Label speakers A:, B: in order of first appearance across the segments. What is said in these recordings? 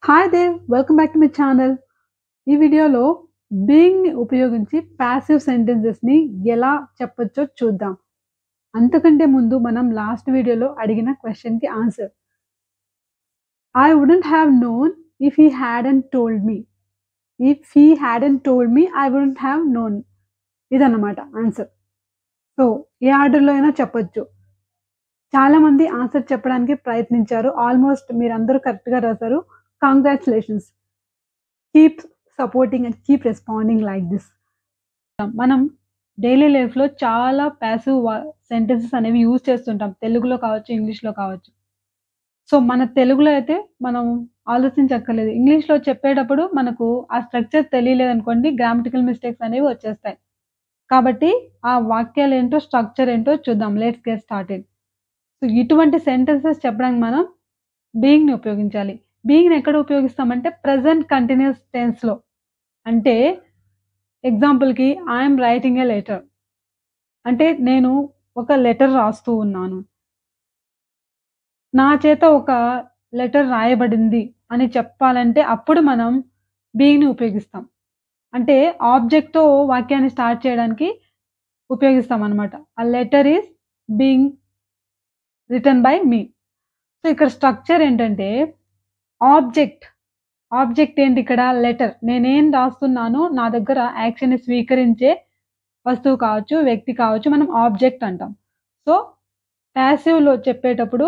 A: hi Dev welcome back to my channel ఈ వీడియోలో బీయింగ్ని ఉపయోగించి ప్యాసివ్ సెంటెన్సెస్ని ఎలా చెప్పొచ్చో చూద్దాం అంతకంటే ముందు మనం లాస్ట్ వీడియోలో అడిగిన క్వశ్చన్కి answer I wouldn't have known if he had and told me if he had and told me I wouldn't have known ఇదన్నమాట ఆన్సర్ సో ఏ ఆర్డర్లో అయినా చెప్పొచ్చు చాలా మంది ఆన్సర్ చెప్పడానికి ప్రయత్నించారు ఆల్మోస్ట్ మీరందరూ కరెక్ట్గా రాశారు congratulations keep supporting and keep responding like this మనం డైలీ లైఫ్లో చాలా ప్యాసివ్ సెంటెన్సెస్ అనేవి యూజ్ చేస్తుంటాం తెలుగులో కావచ్చు ఇంగ్లీష్లో కావచ్చు సో మన తెలుగులో అయితే మనం ఆలోచించక్కర్లేదు ఇంగ్లీష్లో చెప్పేటప్పుడు మనకు ఆ స్ట్రక్చర్ తెలియలేదు అనుకోండి గ్రామటికల్ మిస్టేక్స్ అనేవి వచ్చేస్తాయి కాబట్టి ఆ వాక్యాలు ఏంటో స్ట్రక్చర్ ఏంటో చూద్దాం లెట్స్ గెట్ స్టార్టెడ్ సో ఇటువంటి సెంటెన్సెస్ చెప్పడానికి మనం బీయింగ్ని ఉపయోగించాలి బీయింగ్ని ఎక్కడ ఉపయోగిస్తామంటే ప్రజెంట్ కంటిన్యూస్ టెన్స్లో అంటే ఎగ్జాంపుల్కి ఐఎమ్ రైటింగ్ ఏ లెటర్ అంటే నేను ఒక లెటర్ రాస్తూ ఉన్నాను నా చేత ఒక లెటర్ రాయబడింది అని చెప్పాలంటే అప్పుడు మనం బీయింగ్ని ఉపయోగిస్తాం అంటే ఆబ్జెక్ట్తో వాక్యాన్ని స్టార్ట్ చేయడానికి ఉపయోగిస్తాం అనమాట ఆ letter is being written by me so ఇక్కడ స్ట్రక్చర్ ఏంటంటే ఆబ్జెక్ట్ ఆబ్జెక్ట్ ఏంటి ఇక్కడ లెటర్ నేనేం రాస్తున్నానో నా దగ్గర యాక్షన్ని స్వీకరించే వస్తువు కావచ్చు వ్యక్తి కావచ్చు మనం ఆబ్జెక్ట్ అంటాం సో ప్యాసివ్లో చెప్పేటప్పుడు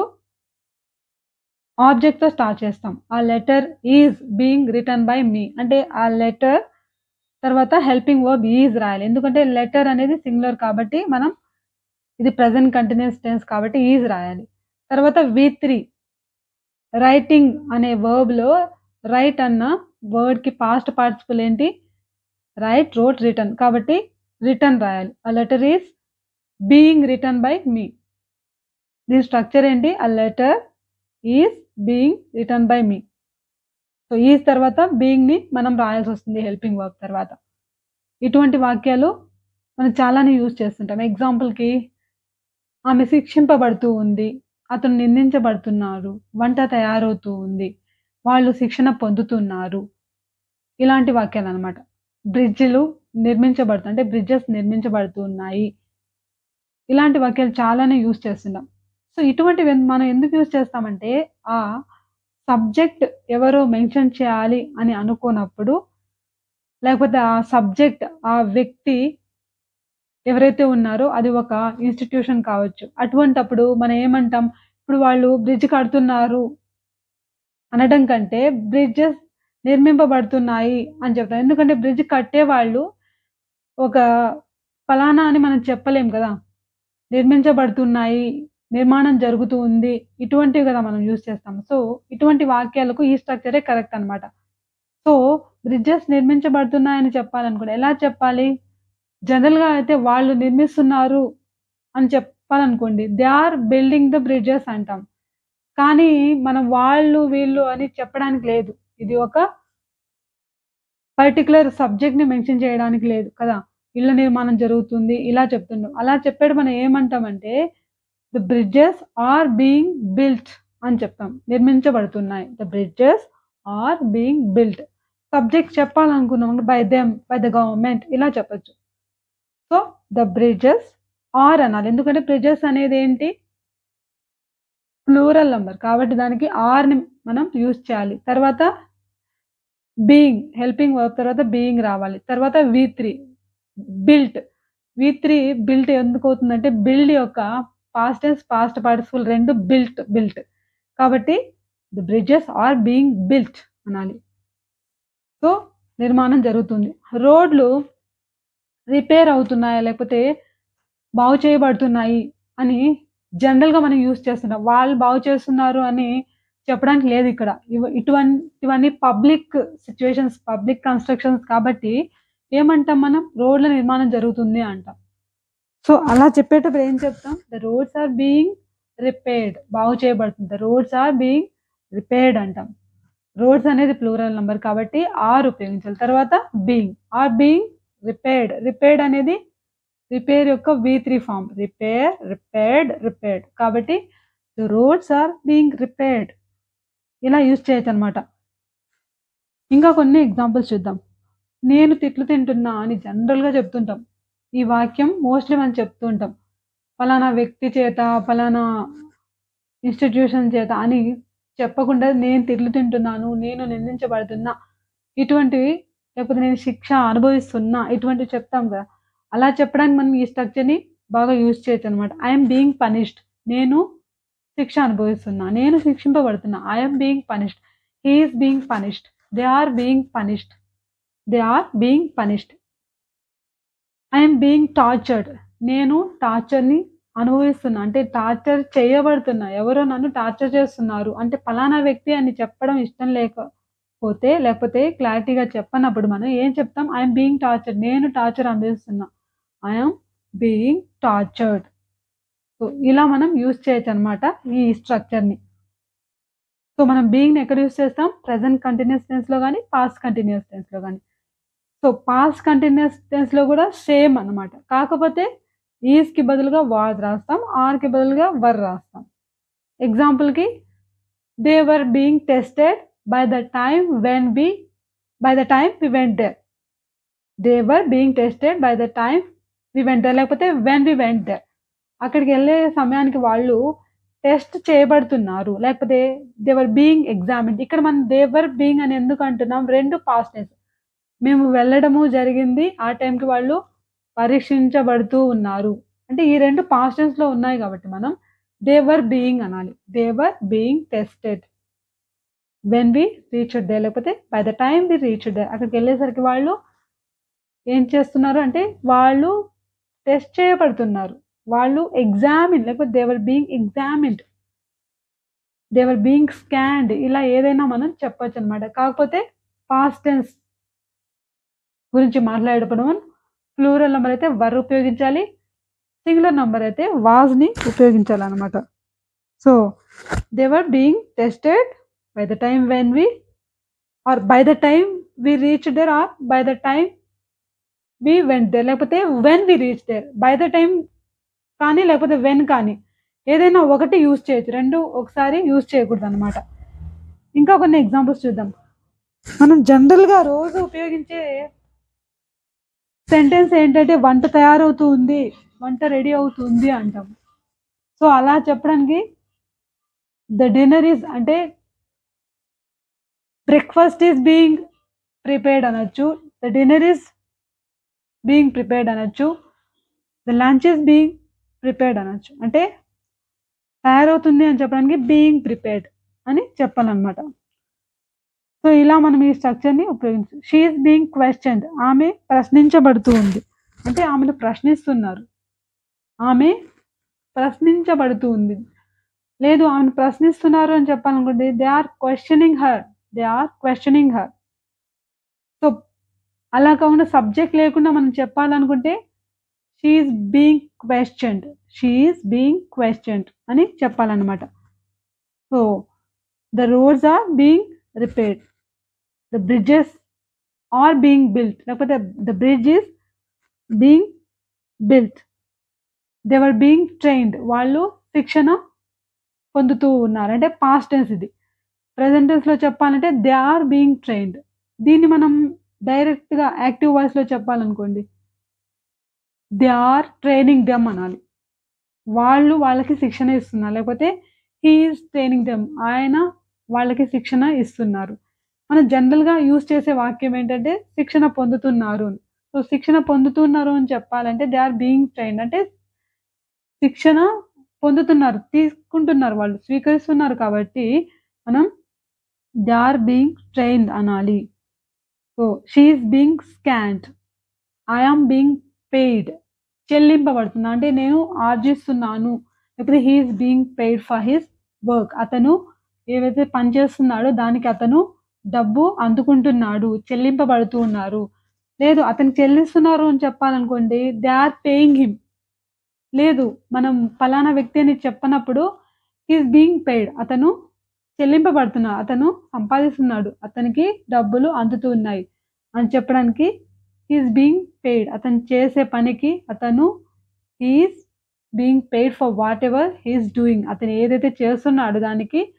A: ఆబ్జెక్ట్తో స్టార్ట్ చేస్తాం ఆ letter is being written by me అంటే ఆ లెటర్ తర్వాత హెల్పింగ్ వర్బ్ ఈజ్ రాయాలి ఎందుకంటే లెటర్ అనేది సింగులర్ కాబట్టి మనం ఇది ప్రజెంట్ కంటిన్యూస్ టెన్స్ కాబట్టి ఈజ్ రాయాలి తర్వాత వి త్రీ రైటింగ్ అనే వర్బ్లో రైట్ అన్న వర్డ్కి పాస్ట్ పార్టిసిపల్ ఏంటి రైట్ రోట్ రిటర్న్ కాబట్టి రిటర్న్ రాయాలి ఆ letter is being written by me దీని స్ట్రక్చర్ ఏంటి ఆ letter is being written by me so is తర్వాత బీయింగ్ని మనం రాయాల్సి వస్తుంది హెల్పింగ్ వర్క్ తర్వాత ఇటువంటి వాక్యాలు మనం చాలానే యూజ్ చేస్తుంటాం ఎగ్జాంపుల్కి ఆమె శిక్షింపబడుతూ ఉంది అతను నిందించబడుతున్నారు వంట తయారవుతూ ఉంది వాళ్ళు శిక్షణ పొందుతున్నారు ఇలాంటి వాక్యాలు అనమాట బ్రిడ్జిలు నిర్మించబడుతు అంటే బ్రిడ్జెస్ నిర్మించబడుతున్నాయి ఇలాంటి వాక్యాలు చాలానే యూజ్ చేస్తున్నాం సో ఇటువంటివి మనం ఎందుకు యూజ్ చేస్తామంటే ఆ సబ్జెక్ట్ ఎవరో మెన్షన్ చేయాలి అని అనుకున్నప్పుడు లేకపోతే ఆ సబ్జెక్ట్ ఆ వ్యక్తి ఎవరైతే ఉన్నారో అది ఒక ఇన్స్టిట్యూషన్ కావచ్చు అటువంటప్పుడు మనం ఏమంటాం ఇప్పుడు వాళ్ళు బ్రిడ్జ్ కడుతున్నారు అనడం కంటే బ్రిడ్జెస్ నిర్మింపబడుతున్నాయి అని చెప్తాం ఎందుకంటే బ్రిడ్జ్ కట్టే వాళ్ళు ఒక ఫలానా అని మనం చెప్పలేం కదా నిర్మించబడుతున్నాయి నిర్మాణం జరుగుతూ ఉంది ఇటువంటివి కదా మనం యూజ్ చేస్తాం సో ఇటువంటి వాక్యాలకు ఈ స్ట్రక్చరే కరెక్ట్ అనమాట సో బ్రిడ్జెస్ నిర్మించబడుతున్నాయని చెప్పాలనుకోండి ఎలా చెప్పాలి జనరల్గా అయితే వాళ్ళు నిర్మిస్తున్నారు అని చెప్పాలనుకోండి they are building the bridges అంటాం కానీ మనం వాళ్ళు వీళ్ళు అని చెప్పడానికి లేదు ఇది ఒక పర్టికులర్ సబ్జెక్ట్ని మెన్షన్ చేయడానికి లేదు కదా ఇళ్ళ నిర్మాణం జరుగుతుంది ఇలా చెప్తుంటాం అలా చెప్పాడు మనం ఏమంటామంటే the bridges are being built అని చెప్తాం నిర్మించబడుతున్నాయి the bridges are being built subject చెప్పాలనుకున్నాం by them by the government ఇలా చెప్పచ్చు సో ద బ్రిడ్జెస్ ఆర్ అనాలి ఎందుకంటే బ్రిడ్జెస్ అనేది ఏంటి ప్లూరల్ నంబర్ కాబట్టి దానికి ఆర్ని మనం యూజ్ చేయాలి తర్వాత బీయింగ్ హెల్పింగ్ వర్క్ తర్వాత బీయింగ్ రావాలి తర్వాత V three built V three built ఎందుకు అవుతుందంటే బిల్డ్ యొక్క పాస్ట్ టెన్స్ పాస్ట్ పార్టిసిపల్ రెండు బిల్ట్ బిల్ట్ కాబట్టి the bridges are being built అనాలి సో నిర్మాణం జరుగుతుంది రోడ్లు రిపేర్ అవుతున్నాయా లేకపోతే బాగు చేయబడుతున్నాయి అని జనరల్గా మనం యూజ్ చేస్తున్నాం వాళ్ళు బాగు చేస్తున్నారు అని చెప్పడానికి లేదు ఇక్కడ ఇటువంటి ఇవన్నీ పబ్లిక్ సిచ్యువేషన్స్ పబ్లిక్ కన్స్ట్రక్షన్స్ కాబట్టి ఏమంటాం మనం రోడ్ల నిర్మాణం జరుగుతుంది అంటాం సో అలా చెప్పేటప్పుడు ఏం చెప్తాం the roads are being repaired బాగు చేయబడుతుంది the roads are being repaired అంటాం రోడ్స్ అనేది ప్లూరల్ నెంబర్ కాబట్టి ఆర్ ఉపయోగించాలి తర్వాత being are being repaired repaired అనేది రిపేర్ యొక్క V three form repair repaired repaired కాబట్టి the roads are being repaired ఇలా యూజ్ చేయొచ్చు అనమాట ఇంకా కొన్ని ఎగ్జాంపుల్స్ చూద్దాం నేను తిట్లు తింటున్నా అని జనరల్గా చెప్తుంటాం ఈ వాక్యం మోస్ట్లీ మనం చెప్తూ ఉంటాం ఫలానా వ్యక్తి చేత ఫలానా ఇన్స్టిట్యూషన్ చేత అని చెప్పకుండా నేను తిట్లు తింటున్నాను నేను నిందించబడుతున్నా ఇటువంటివి లేకపోతే నేను శిక్ష అనుభవిస్తున్నా ఇటువంటివి చెప్తాం కదా అలా చెప్పడానికి మనం ఈ స్ట్రక్చర్ని బాగా యూజ్ చేయొచ్చు అనమాట ఐఎమ్ బీయింగ్ పనిష్డ్ నేను శిక్ష అనుభవిస్తున్నా నేను శిక్షింపబడుతున్నా I'm being punished he's being punished they are being punished they are being punished I'm being tortured నేను టార్చర్ని అనుభవిస్తున్నా అంటే టార్చర్ చేయబడుతున్నా ఎవరో నన్ను టార్చర్ చేస్తున్నారు అంటే ఫలానా వ్యక్తి అని చెప్పడం ఇష్టం లేకపోతే లేకపోతే క్లారిటీగా చెప్పనప్పుడు మనం ఏం చెప్తాం ఐఎమ్ బీయింగ్ టార్చర్డ్ నేను టార్చర్ అనుభవిస్తున్నా ఐఎమ్ బీయింగ్ టార్చర్డ్ సో ఇలా మనం యూజ్ చేయొచ్చు అనమాట ఈ స్ట్రక్చర్ని సో మనం బీయింగ్ ఎక్కడ యూజ్ చేస్తాం ప్రజెంట్ కంటిన్యూస్ టెన్స్లో కానీ పాస్ట్ కంటిన్యూస్ టెన్స్లో కానీ సో పాస్ట్ కంటిన్యూస్ టెన్స్లో కూడా సేమ్ అన్నమాట కాకపోతే ఈస్కి బదులుగా వాజ్ రాస్తాం ఆర్కి బదులుగా వర్ రాస్తాం ఎగ్జాంపుల్కి they were being tested by the time when be by the time we went there they were being tested by the time we went there లేకపోతే when we went there అక్కడికి వెళ్ళే సమయానికి వాళ్ళు test చేయబడుతున్నారు లేకపోతే they were being examine ఇక్కడ మనం they were being అని ఎందుకు అంటున్నాం రెండు పాస్ట్ టెన్స్ మేము వెళ్ళడము జరిగింది ఆ టైంకి వాళ్ళు పరీక్షించబడుతూ ఉన్నారు అంటే ఈ రెండు పాస్ట్ టెన్స్లో ఉన్నాయి కాబట్టి మనం దేవర్ బీయింగ్ అనాలి they were being tested when we reach there లేకపోతే by the time we reach there అక్కడికి వెళ్ళేసరికి వాళ్ళు ఏం చేస్తున్నారు అంటే వాళ్ళు టెస్ట్ చేయబడుతున్నారు వాళ్ళు ఎగ్జామిన్ లేకపోతే they were being examined they were being scanned ఇలా ఏదైనా మనం చెప్పొచ్చు అనమాట కాకపోతే పాస్ట్ టెన్స్ గురించి మాట్లాడేటప్పుడు మనం ప్లూరల్ నెంబర్ అయితే వర్ ఉపయోగించాలి సింగులర్ నెంబర్ అయితే వాజ్ని ఉపయోగించాలన్నమాట so they were being tested by the time when we are by the time we reach there are by the time we went there లేకపోతే when we reach there by the time కానీ లేకపోతే when కానీ ఏదైనా ఒకటి use చేయొచ్చు రెండు ఒకసారి use చేయకూడదు అనమాట ఇంకా కొన్ని ఎగ్జాంపుల్స్ చూద్దాం మనం జనరల్గా రోజు ఉపయోగించే సెంటెన్స్ ఏంటంటే వంట తయారవుతూ ఉంది వంట రెడీ అవుతుంది అంటాం సో అలా చెప్పడానికి ద డిన్నర్ ఈజ్ అంటే బ్రేక్ఫాస్ట్ ఈజ్ బీయింగ్ ప్రిపేర్డ్ అనొచ్చు the dinner is being prepared అనొచ్చు the lunch is being prepared అనొచ్చు అంటే తయారవుతుంది అని చెప్పడానికి బీయింగ్ ప్రిపేర్డ్ అని చెప్పాలన్నమాట సో ఇలా మనం ఈ స్ట్రక్చర్ని ఉపయోగించు షీఈస్ బీయింగ్ క్వశ్చన్డ్ ఆమె ప్రశ్నించబడుతూ ఉంది అంటే ఆమెను ప్రశ్నిస్తున్నారు ఆమె ప్రశ్నించబడుతూ ఉంది లేదు ఆమెను ప్రశ్నిస్తున్నారు అని చెప్పాలనుకుంటే they are questioning her they are questioning her so అలా కాకుండా సబ్జెక్ట్ లేకుండా మనం చెప్పాలనుకుంటే she's being questioned she's being questioned అని చెప్పాలన్నమాట so the roads are being repaired the bridges are being built లేకపోతే the bridge is being built they were being trained వాళ్ళు శిక్షణ పొందుతూ ఉన్నారు అంటే పాస్ట్ టెన్స్ ఇది ప్రజెంట్ టెన్స్లో చెప్పాలంటే దే ఆర్ బీయింగ్ ట్రైన్డ్ దీన్ని మనం డైరెక్ట్గా యాక్టివ్ వాయిస్లో చెప్పాలనుకోండి దే ఆర్ ట్రైనింగ్ దెమ్ అనాలి వాళ్ళు వాళ్ళకి శిక్షణ ఇస్తున్నారు లేకపోతే హీఈస్ ట్రైనింగ్ దెమ్ ఆయన వాళ్ళకి శిక్షణ ఇస్తున్నారు మనం జనరల్గా యూజ్ చేసే వాక్యం ఏంటంటే శిక్షణ పొందుతున్నారు అని సో శిక్షణ పొందుతున్నారు అని చెప్పాలంటే దే ఆర్ బీయింగ్ ట్రైన్ అంటే శిక్షణ పొందుతున్నారు తీసుకుంటున్నారు వాళ్ళు స్వీకరిస్తున్నారు కాబట్టి మనం దే ఆర్ బీయింగ్ ట్రైన్ అనాలి so she's being scanned I am being paid చెల్లింపబడుతున్నా అంటే నేను ఆర్జిస్తున్నాను లేకపోతే he's being paid for his work అతను ఏవైతే పని చేస్తున్నాడో దానికి అతను డబ్బు అందుకుంటున్నాడు చెల్లింపబడుతూ ఉన్నారు లేదు అతనికి చెల్లిస్తున్నారు అని చెప్పాలనుకోండి దే ఆర్ పేయింగ్ హిమ్ లేదు మనం ఫలానా వ్యక్తి అని చెప్పనప్పుడు హీస్ బీయింగ్ పెయిడ్ అతను చెల్లింపబడుతున్నాడు అతను సంపాదిస్తున్నాడు అతనికి డబ్బులు అందుతున్నాయి అని చెప్పడానికి హీస్ బీయింగ్ పెయిడ్ అతను చేసే పనికి అతను he's being paid for whatever he's doing అతను ఏదైతే చేస్తున్నాడో దానికి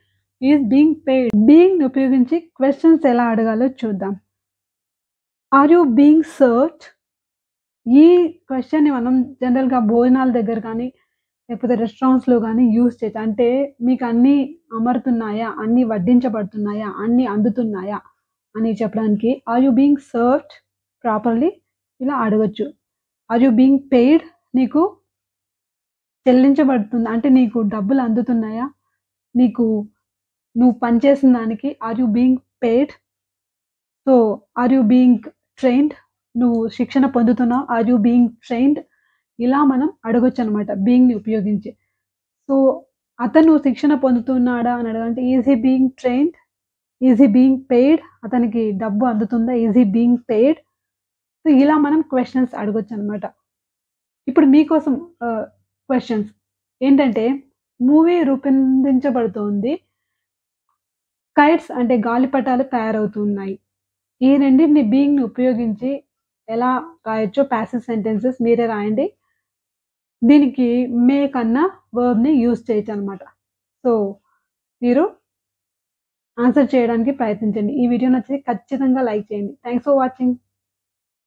A: ఈజ్ బీయింగ్ పెయిడ్ బీయింగ్ ఉపయోగించి క్వశ్చన్స్ ఎలా అడగాలో చూద్దాం ఆర్ యూ బీయింగ్ సర్చ్ ఈ క్వశ్చన్ని మనం జనరల్గా భోజనాల దగ్గర కానీ లేకపోతే రెస్టారెంట్స్లో కానీ యూస్ చేయొచ్చు అంటే మీకు అన్నీ అమరుతున్నాయా అన్నీ వడ్డించబడుతున్నాయా అన్నీ అందుతున్నాయా అని చెప్పడానికి are you being search properly ఇలా అడగచ్చు ఆర్ యూ బీయింగ్ పెయిడ్ నీకు చెల్లించబడుతుంది అంటే నీకు డబ్బులు అందుతున్నాయా నీకు నువ్వు పనిచేసిన దానికి are you being paid so are you being trained నువ్వు శిక్షణ పొందుతున్నావు ఆర్ యూ బీయింగ్ ట్రైన్డ్ ఇలా మనం అడగొచ్చు అనమాట బీయింగ్ని ఉపయోగించి సో అతను శిక్షణ పొందుతున్నాడా అని అడగంటే is he being trained is he being paid అతనికి డబ్బు అందుతుందా ఈజీ బీయింగ్ పెయిడ్ సో ఇలా మనం క్వశ్చన్స్ అడగొచ్చు అనమాట ఇప్పుడు మీకోసం క్వశ్చన్స్ ఏంటంటే మూవీ రూపొందించబడుతోంది కైట్స్ అంటే గాలిపటాలు తయారవుతున్నాయి ఈ రెండింటిని బీయింగ్ని ఉపయోగించి ఎలా రాయొచ్చో ప్యాసివ్ సెంటెన్సెస్ మీరే రాయండి దీనికి మే కన్నా వర్బ్ని యూజ్ చేయొచ్చు అనమాట సో మీరు ఆన్సర్ చేయడానికి ప్రయత్నించండి ఈ వీడియో నచ్చితే ఖచ్చితంగా లైక్ చేయండి థ్యాంక్స్ ఫర్ వాచింగ్